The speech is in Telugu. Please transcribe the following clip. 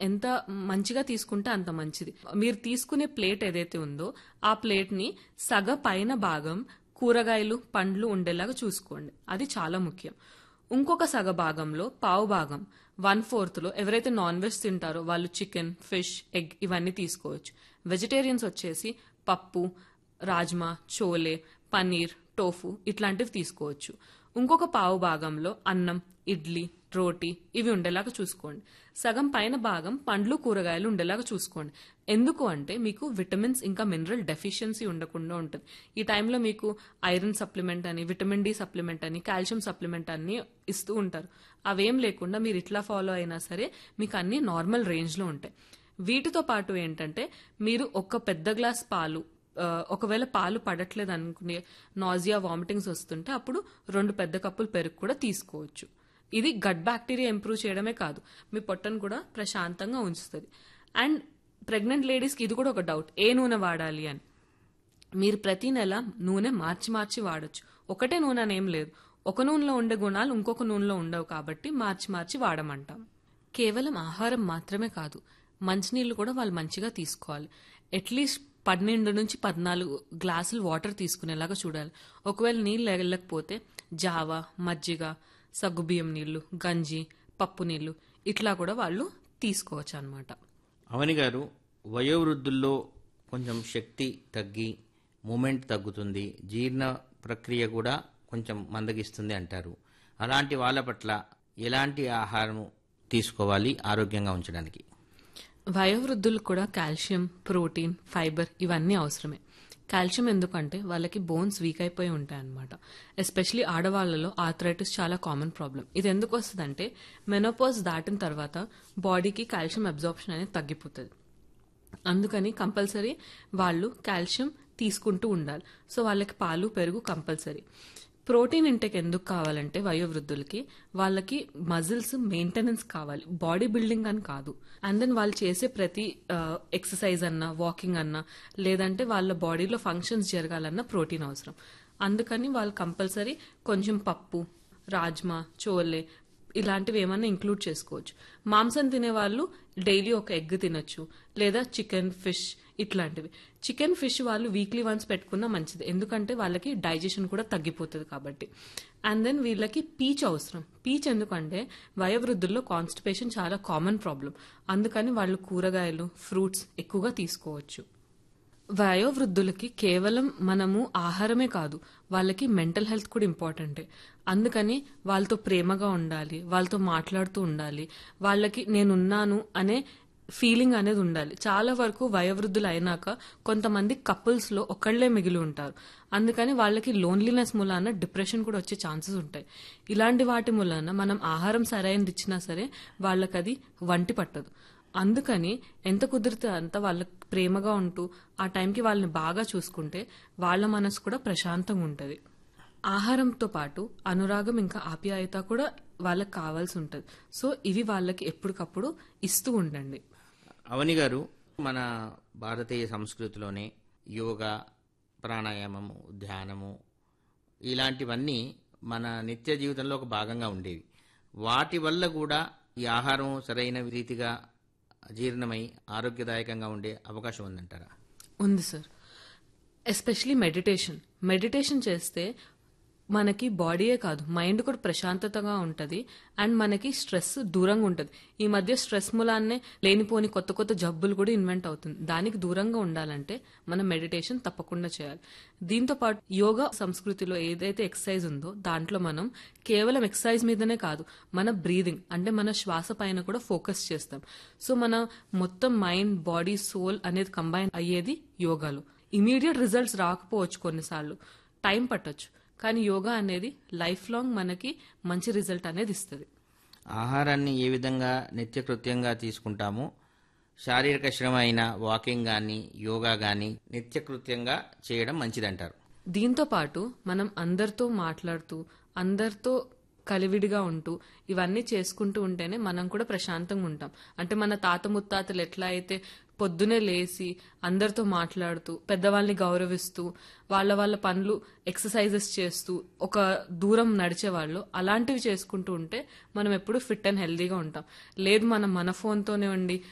ఎంత మంచిగా తీసుకుంటే అంత మంచిది మీరు తీసుకునే ప్లేట్ ఏదైతే ఉందో ఆ ప్లేట్ని సగ పైన భాగం కూరగాయలు పండ్లు ఉండేలాగా చూసుకోండి అది చాలా ముఖ్యం ఇంకొక సగ భాగంలో పావు భాగం వన్ ఫోర్త్లో ఎవరైతే నాన్ వెజ్ తింటారో వాళ్ళు చికెన్ ఫిష్ ఎగ్ ఇవన్నీ తీసుకోవచ్చు వెజిటేరియన్స్ వచ్చేసి పప్పు రాజ్మా చోలే పన్నీర్ టోఫు ఇట్లాంటివి తీసుకోవచ్చు ఇంకొక పావు భాగంలో అన్నం ఇడ్లీ రోటీ ఇవి ఉండేలాగా చూసుకోండి సగం పైన భాగం పండ్లు కూరగాయలు ఉండేలాగా చూసుకోండి ఎందుకు అంటే మీకు విటమిన్స్ ఇంకా మినరల్ డెఫిషియన్సీ ఉండకుండా ఉంటుంది ఈ టైంలో మీకు ఐరన్ సప్లిమెంట్ అని విటమిన్ డి సప్లిమెంట్ అని కాల్షియం సప్లిమెంట్ అని ఇస్తూ ఉంటారు అవేం లేకుండా మీరు ఇట్లా ఫాలో అయినా సరే మీకు అన్ని నార్మల్ రేంజ్లో ఉంటాయి వీటితో పాటు ఏంటంటే మీరు ఒక పెద్ద గ్లాస్ పాలు ఆ, ఒకవేళ పాలు పడట్లేదు అనుకునే నాజియా వామిటింగ్స్ వస్తుంటే అప్పుడు రెండు పెద్ద కప్పులు పెరుగు కూడా తీసుకోవచ్చు ఇది గట్ బ్యాక్టీరియా ఇంప్రూవ్ చేయడమే కాదు మీ పొట్టను కూడా ప్రశాంతంగా ఉంచుతుంది అండ్ ప్రెగ్నెంట్ లేడీస్కి ఇది కూడా ఒక డౌట్ ఏ నూనె వాడాలి అని మీరు ప్రతి నెల నూనె మార్చి మార్చి వాడొచ్చు ఒకటే నూనె అని ఏం లేదు ఒక నూనెలో ఉండే గుణాలు ఇంకొక నూనెలో ఉండవు కాబట్టి మార్చి మార్చి వాడమంటాం కేవలం ఆహారం మాత్రమే కాదు మంచినీళ్ళు కూడా వాళ్ళు మంచిగా తీసుకోవాలి అట్లీస్ట్ పన్నెండు నుంచి పద్నాలుగు గ్లాసులు వాటర్ తీసుకునేలాగా చూడాలి ఒకవేళ నీళ్ళు వెళ్ళకపోతే జావా మజ్జిగ సగ్గుబియ్యం నీళ్లు గంజి పప్పు నీళ్లు ఇట్లా కూడా వాళ్ళు తీసుకోవచ్చు అనమాట అవని గారు వయోవృద్ధుల్లో కొంచెం శక్తి తగ్గి మూమెంట్ తగ్గుతుంది జీర్ణ ప్రక్రియ కూడా కొంచెం మందగిస్తుంది అంటారు అలాంటి వాళ్ళ పట్ల ఎలాంటి ఆహారం తీసుకోవాలి ఆరోగ్యంగా ఉంచడానికి వయోవృద్ధులకు కూడా కాల్షియం ప్రోటీన్ ఫైబర్ ఇవన్నీ అవసరమే కాల్షియం ఎందుకంటే వాళ్ళకి బోన్స్ వీక్ అయిపోయి ఉంటాయి అనమాట ఎస్పెషలీ ఆడవాళ్ళలో ఆర్థరైటిస్ చాలా కామన్ ప్రాబ్లం ఇది ఎందుకు వస్తుందంటే మెనోపాజ్ దాటిన తర్వాత బాడీకి కాల్షియం అబ్జార్ప్షన్ అనేది తగ్గిపోతుంది అందుకని కంపల్సరీ వాళ్ళు కాల్షియం తీసుకుంటూ ఉండాలి సో వాళ్ళకి పాలు పెరుగు కంపల్సరీ ప్రోటీన్ ఇంటెక్ ఎందుకు కావాలంటే వయోవృద్ధులకి వాళ్ళకి మజిల్స్ మెయింటెనెన్స్ కావాలి బాడీ బిల్డింగ్ అని కాదు అండ్ దెన్ వాళ్ళు చేసే ప్రతి ఎక్సర్సైజ్ అన్నా వాకింగ్ అన్నా లేదంటే వాళ్ళ బాడీలో ఫంక్షన్స్ జరగాలన్నా ప్రోటీన్ అవసరం అందుకని వాళ్ళు కంపల్సరీ కొంచెం పప్పు రాజ్మా చోలే ఇలాంటివి ఏమన్నా ఇంక్లూడ్ చేసుకోవచ్చు మాంసం తినే వాళ్ళు డైలీ ఒక ఎగ్ తినొచ్చు లేదా చికెన్ ఫిష్ ఇట్లాంటివి చికెన్ ఫిష్ వాళ్ళు వీక్లీ వన్స్ పెట్టుకున్నా మంచిది ఎందుకంటే వాళ్ళకి డైజెషన్ కూడా తగ్గిపోతుంది కాబట్టి అండ్ దెన్ వీళ్ళకి పీచ్ అవసరం పీచ్ ఎందుకంటే వయోవృద్ధుల్లో కాన్స్టిపేషన్ చాలా కామన్ ప్రాబ్లం అందుకని వాళ్ళు కూరగాయలు ఫ్రూట్స్ ఎక్కువగా తీసుకోవచ్చు వయోవృద్ధులకి కేవలం మనము ఆహారమే కాదు వాళ్ళకి మెంటల్ హెల్త్ కూడా ఇంపార్టెంటే అందుకని వాళ్ళతో ప్రేమగా ఉండాలి వాళ్ళతో మాట్లాడుతూ ఉండాలి వాళ్ళకి నేనున్నాను అనే ఫీలింగ్ అనేది ఉండాలి చాలా వరకు వయోవృద్ధులు అయినాక కొంతమంది కపుల్స్ లో ఒకళ్లే మిగిలి ఉంటారు అందుకని వాళ్ళకి లోన్లీనెస్ మూలాన డిప్రెషన్ కూడా వచ్చే ఛాన్సెస్ ఉంటాయి ఇలాంటి వాటి మూలాన మనం ఆహారం సరైనది ఇచ్చినా సరే వాళ్ళకి అది వంటి పట్టదు అందుకని ఎంత కుదిరితే అంత వాళ్ళకి ప్రేమగా ఉంటూ ఆ టైంకి వాళ్ళని బాగా చూసుకుంటే వాళ్ళ మనసు కూడా ప్రశాంతంగా ఉంటుంది ఆహారంతో పాటు అనురాగం ఇంకా ఆప్యాయత కూడా వాళ్ళకి కావాల్సి ఉంటుంది సో ఇవి వాళ్ళకి ఎప్పటికప్పుడు ఇస్తూ ఉండండి అవని గారు మన భారతీయ సంస్కృతిలోనే యోగా ప్రాణాయామము ధ్యానము ఇలాంటివన్నీ మన నిత్య జీవితంలో ఒక భాగంగా ఉండేవి వాటి వల్ల కూడా ఈ ఆహారం సరైన రీతిగా జీర్ణమై ఆరోగ్యదాయకంగా ఉండే అవకాశం ఉందంటారా ఉంది సార్ ఎస్పెషలీ మెడిటేషన్ మెడిటేషన్ చేస్తే మనకి బాడీయే కాదు మైండ్ కూడా ప్రశాంతతగా ఉంటుంది అండ్ మనకి స్ట్రెస్ దూరంగా ఉంటుంది ఈ మధ్య స్ట్రెస్ మూలాన్నే లేనిపోని కొత్త కొత్త జబ్బులు కూడా ఇన్వెంట్ అవుతుంది దానికి దూరంగా ఉండాలంటే మనం మెడిటేషన్ తప్పకుండా చేయాలి దీంతో పాటు యోగా సంస్కృతిలో ఏదైతే ఎక్సర్సైజ్ ఉందో దాంట్లో మనం కేవలం ఎక్సర్సైజ్ మీదనే కాదు మన బ్రీదింగ్ అంటే మన శ్వాస పైన కూడా ఫోకస్ చేస్తాం సో మన మొత్తం మైండ్ బాడీ సోల్ అనేది కంబైన్ అయ్యేది యోగాలో ఇమీడియట్ రిజల్ట్స్ రాకపోవచ్చు కొన్నిసార్లు టైం పట్టొచ్చు కానీ యోగా అనేది లైఫ్ లాంగ్ మనకి మంచి రిజల్ట్ అనేది ఇస్తుంది ఆహారాన్ని ఏ విధంగా నిత్యకృత్యంగా తీసుకుంటామో శారీరక శ్రమ అయిన వాకింగ్ కానీ యోగా కానీ నిత్యకృత్యంగా చేయడం మంచిదంటారు దీంతో పాటు మనం అందరితో మాట్లాడుతూ అందరితో కలివిడిగా ఉంటూ ఇవన్నీ చేసుకుంటూ ఉంటేనే మనం కూడా ప్రశాంతంగా ఉంటాం అంటే మన తాత ముత్తాతలు ఎట్లా అయితే పొద్దునే లేచి అందరితో మాట్లాడుతూ పెద్దవాళ్ళని గౌరవిస్తూ వాళ్ళ వాళ్ళ పనులు ఎక్సర్సైజెస్ చేస్తూ ఒక దూరం నడిచేవాళ్ళు అలాంటివి చేసుకుంటూ ఉంటే మనం ఎప్పుడు ఫిట్ అండ్ హెల్దీగా ఉంటాం లేదు మనం మన ఫోన్తోనే ఉండి